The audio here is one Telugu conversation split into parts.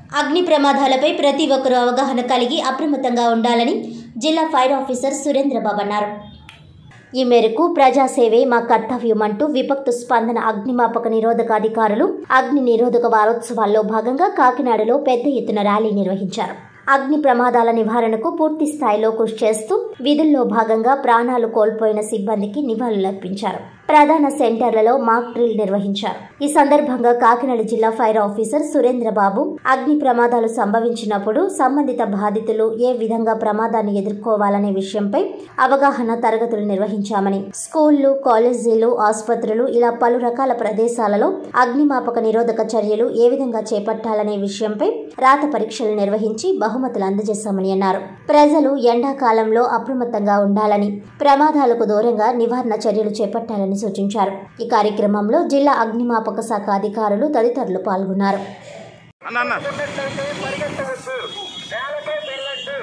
అగ్ని ప్రమాదాలపై ప్రతి ఒక్కరూ అవగాహన కలిగి అప్రమత్తంగా ఉండాలని జిల్లా ఫైర్ ఆఫీసర్ సురేంద్రబాబు అన్నారు ఈ మేరకు ప్రజాసేవే మా కర్తవ్యం అంటూ విపత్తు స్పందన అగ్నిమాపక నిరోధక అధికారులు అగ్ని నిరోధక వారోత్సవాల్లో భాగంగా కాకినాడలో పెద్ద ఎత్తున ర్యాలీ నిర్వహించారు అగ్ని ప్రమాదాల నివారణకు పూర్తి స్థాయిలో కృషి చేస్తూ విధుల్లో భాగంగా ప్రాణాలు కోల్పోయిన సిబ్బందికి నివాళులర్పించారు ప్రధాన సెంటర్లలో మాక్ డ్రిల్ నిర్వహించారు ఈ సందర్భంగా కాకినాడ జిల్లా ఫైర్ ఆఫీసర్ సురేంద్రబాబు అగ్ని ప్రమాదాలు సంభవించినప్పుడు సంబంధిత బాధితులు ఏ విధంగా ప్రమాదాన్ని ఎదుర్కోవాలనే విషయంపై అవగాహన తరగతులు నిర్వహించామని స్కూళ్లు కాలేజీలు ఆసుపత్రులు ఇలా పలు రకాల ప్రదేశాలలో అగ్నిమాపక నిరోధక చర్యలు ఏ విధంగా చేపట్టాలనే విషయంపై రాత పరీక్షలు నిర్వహించి బహుమతులు అందజేశామని అన్నారు ప్రజలు ఎండాకాలంలో అప్రమత్తంగా ఉండాలని ప్రమాదాలకు దూరంగా నివారణ చర్యలు చేపట్టాలని సూచించారు ఈ కార్యక్రమంలో జిల్లా అగ్నిమాపక శాఖ అధికారులు తదితరులు పాల్గొన్నారు అన్న అన్న పరిగెత్తవద్దు నేలకే వెళ్ళొద్దు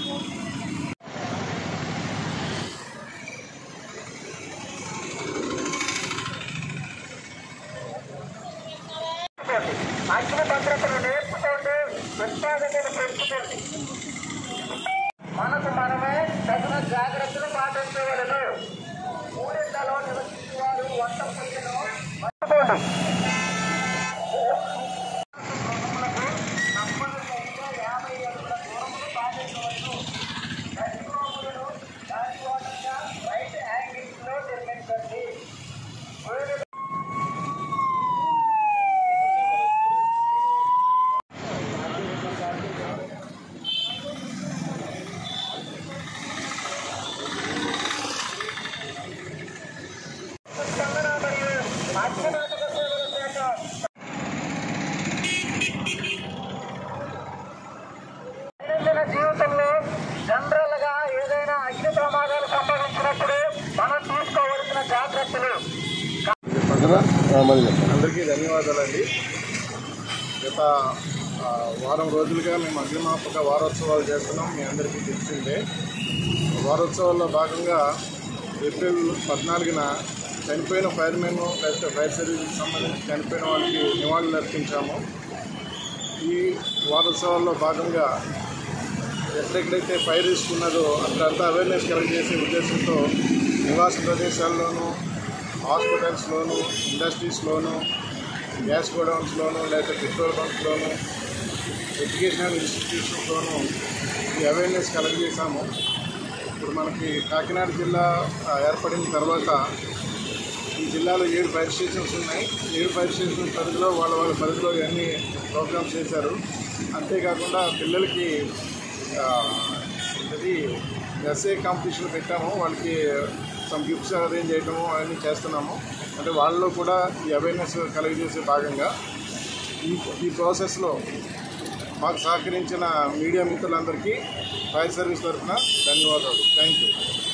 అగ్ని భద్రతను నేర్పుకోండి ఉత్పాదకత పెంచుకోండి మనకు మనమే తగిన జాగ్రత్తలు పాటించవలను ఊరిలో నివసించే వారు వంట పొయ్యిను పట్టుకోండి తప్పనిసరిగా యాభై అడుగుల దూరమును పాటించవచ్చు గట్టిగోపులను దాని ఓటంగా రైట్ యాంగిల్స్ లో నిర్మించండి ఊరిలో స్పందన మరియు అగ్నిమాపక సేవల శాఖ దైనందిన జీవితంలో జనరల్ గా ఏదైనా అగ్ని ప్రమాదాలు సంభవించినప్పుడు మనం తీసుకోవలసిన జాగ్రత్తలు అందరికీ ధన్యవాదాలండి గత ఆ, వారం రోజులుగా మేము అగ్నిమాపక వారోత్సవాలు చేస్తున్నాం మీ అందరికీ తెలిసిందే వారోత్సవాల్లో భాగంగా ఏప్రిల్ పద్నాలుగున చనిపోయిన ఫైర్మెన్ లేకపోతే ఫైర్ సర్వీస్కి సంబంధించి చనిపోయిన వాళ్ళకి నివాళులు అర్పించాము ఈ వారోత్సవాల్లో భాగంగా ఎక్కడెక్కడైతే ఫైర్ రిస్క్ ఉన్నదో అక్కడంతా అవేర్నెస్ కలెక్ట్ చేసే ఉద్దేశంతో నివాస ప్రదేశాల్లోనూ హాస్పిటల్స్లోను ఇండస్ట్రీస్లోను గ్యాస్ గోడౌన్స్లోను లేకపోతే పెట్రోల్ బంక్స్లోను ఎడ్యుకేషనల్ ఇన్స్టిట్యూషన్స్లోనూ ఈ అవేర్నెస్ కలెక్ట్ చేశాము ఇప్పుడు మనకి కాకినాడ జిల్లా ఆ, ఏర్పడిన తర్వాత ఈ జిల్లాలో ఏడు ఫైర్ స్టేషన్స్ ఉన్నాయి ఏడు ఫైర్ స్టేషన్ పరిధిలో వాళ్ళ వాళ్ళ పరిధిలో ఇవన్నీ ప్రోగ్రామ్స్ చేశారు అంతేకాకుండా పిల్లలకి ఆ, ఇది ఎస్ఏ కాంపిటీషన్ పెట్టాము వాళ్ళకి సమ్ గిఫ్ట్స్ అరేంజ్ చేయడము అవన్నీ చేస్తున్నాము అంటే వాళ్ళలో కూడా ఈ అవేర్నెస్ కలుగజేసే భాగంగా ఈ ఈ ప్రాసెస్లో మాకు సహకరించిన మీడియా మిత్రులందరికీ ఫైర్ సర్వీస్ తరఫున ధన్యవాదాలు థ్యాంక్ యూ